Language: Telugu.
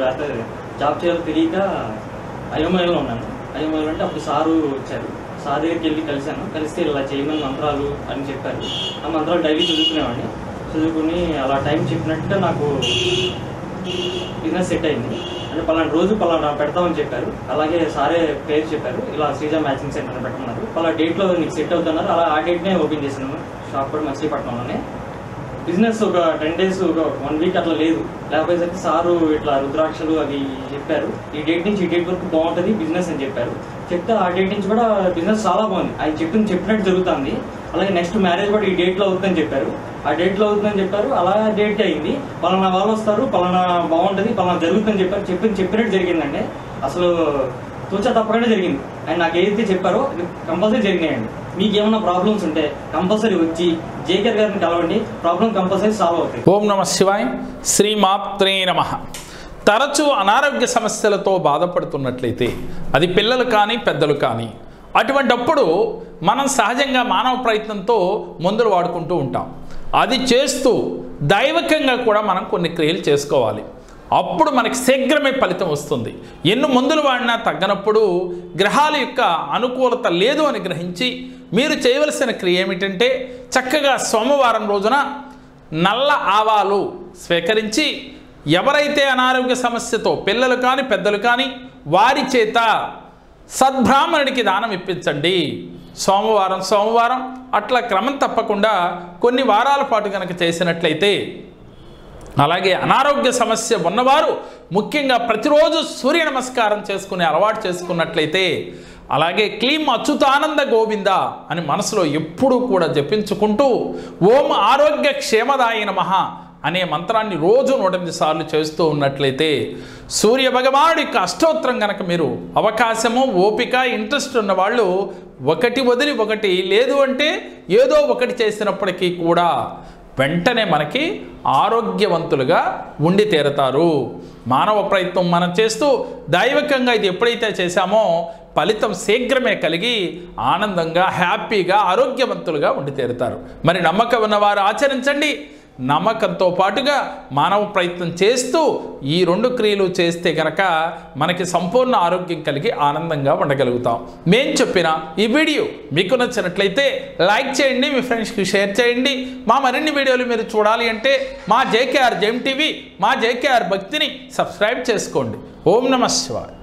అయితే జాబ్ చేయాలో తెలియక అయోమయంలో ఉన్నాను అయోమయంలో అంటే అప్పుడు సారు వచ్చారు సార్ దగ్గరికి వెళ్ళి కలిశాను కలిస్తే ఇలా చేయమని మంత్రాలు అని చెప్పారు ఆ మంత్రాలు డైలీ చదువుకునేవాడిని చదువుకుని అలా టైం చెప్పినట్టుగా నాకు బిజినెస్ సెట్ అయింది అంటే పలానా రోజు పలానా పెడతామని చెప్పారు అలాగే సారే పేరు చెప్పారు ఇలా శ్రీజా మ్యాచింగ్ సెంటర్ అని పెట్టమన్నారు పలా డేట్లో నీకు సెట్ అవుతున్నారు అలా ఆ డేట్నే ఓపెన్ చేశాను షాప్ కూడా మచిలీపట్నంలోనే బిజినెస్ ఒక టెన్ డేస్ ఒక వన్ వీక్ అట్లా లేదు లేకపోయేసరికి సారు ఇట్లా రుద్రాక్షలు అవి చెప్పారు ఈ డేట్ నుంచి ఈ డేట్ వరకు బాగుంటుంది బిజినెస్ అని చెప్పారు చెప్తే ఆ డేట్ నుంచి కూడా బిజినెస్ చాలా బాగుంది ఆయన చెప్పింది చెప్పినట్టు జరుగుతుంది అలాగే నెక్స్ట్ మ్యారేజ్ కూడా ఈ డేట్ లో అవుతుందని చెప్పారు ఆ డేట్ లో అవుతుందని చెప్పారు అలా డేట్ అయింది పలానా వాళ్ళు వస్తారు పలానా బాగుంటది పలానా జరుగుతుందని చెప్పారు చెప్పింది చెప్పినట్టు జరిగిందండి అసలు తూచా తప్పకుండా జరిగింది అండ్ నాకు ఏదైతే చెప్పారో కంపల్సరీ జరిగినాయండి మీకు ఏమైనా ప్రాబ్లమ్స్ ఉంటే కంపల్సరీ వచ్చి జేకేర్ గారిని కలవండి ప్రాబ్లం కంపల్సరీ సాల్వ్ అవుతాయి ఓం నమ శివాయ్ శ్రీమాత్రే నమ తరచూ అనారోగ్య సమస్యలతో బాధపడుతున్నట్లయితే అది పిల్లలు కానీ పెద్దలు కానీ అటువంటప్పుడు మనం సహజంగా మానవ ప్రయత్నంతో మందులు వాడుకుంటూ ఉంటాం అది చేస్తూ దైవకంగా కూడా మనం కొన్ని క్రియలు చేసుకోవాలి అప్పుడు మనకి శీఘ్రమే ఫలితం వస్తుంది ఎన్ని మందులు వాడినా తగ్గనప్పుడు గ్రహాల యొక్క అనుకూలత లేదు అని గ్రహించి మీరు చేయవలసిన క్రియ ఏమిటంటే చక్కగా సోమవారం రోజున నల్ల ఆవాలు స్వీకరించి ఎవరైతే అనారోగ్య సమస్యతో పిల్లలు కానీ పెద్దలు కానీ వారి చేత సద్బ్రాహ్మణుడికి దానం ఇప్పించండి సోమవారం సోమవారం అట్లా క్రమం తప్పకుండా కొన్ని వారాల పాటు కనుక చేసినట్లయితే అలాగే అనారోగ్య సమస్య ఉన్నవారు ముఖ్యంగా ప్రతిరోజు సూర్య నమస్కారం చేసుకునే అలవాటు చేసుకున్నట్లయితే అలాగే క్లీం అచ్యుతానంద గోవింద అని మనసులో ఎప్పుడూ కూడా జపించుకుంటూ ఓం ఆరోగ్య క్షేమదాయ నమః అనే మంత్రాన్ని రోజు నూట ఎనిమిది సార్లు చేస్తూ ఉన్నట్లయితే సూర్య భగవానుడి యొక్క అష్టోత్తరం కనుక మీరు అవకాశము ఓపిక ఇంట్రెస్ట్ ఉన్న వాళ్ళు ఒకటి వదిలి ఒకటి లేదు అంటే ఏదో ఒకటి చేసినప్పటికీ కూడా వెంటనే మనకి ఆరోగ్యవంతులుగా ఉండి తీరతారు మానవ ప్రయత్నం మనం చేస్తూ దైవకంగా ఇది ఎప్పుడైతే చేశామో ఫలితం శీఘ్రమే కలిగి ఆనందంగా హ్యాపీగా ఆరోగ్యవంతులుగా ఉండి తీరుతారు మరి నమ్మకం ఉన్నవారు ఆచరించండి నమ్మకంతో పాటుగా మానవ ప్రయత్నం చేస్తూ ఈ రెండు క్రియలు చేస్తే గనక మనకి సంపూర్ణ ఆరోగ్యం కలిగి ఆనందంగా ఉండగలుగుతాం మేం చెప్పిన ఈ వీడియో మీకు నచ్చినట్లయితే లైక్ చేయండి మీ ఫ్రెండ్స్కి షేర్ చేయండి మా మరిన్ని వీడియోలు మీరు చూడాలి అంటే మా జేకేఆర్ జెమ్ టీవీ మా జేకేఆర్ భక్తిని సబ్స్క్రైబ్ చేసుకోండి ఓం నమ శివాయ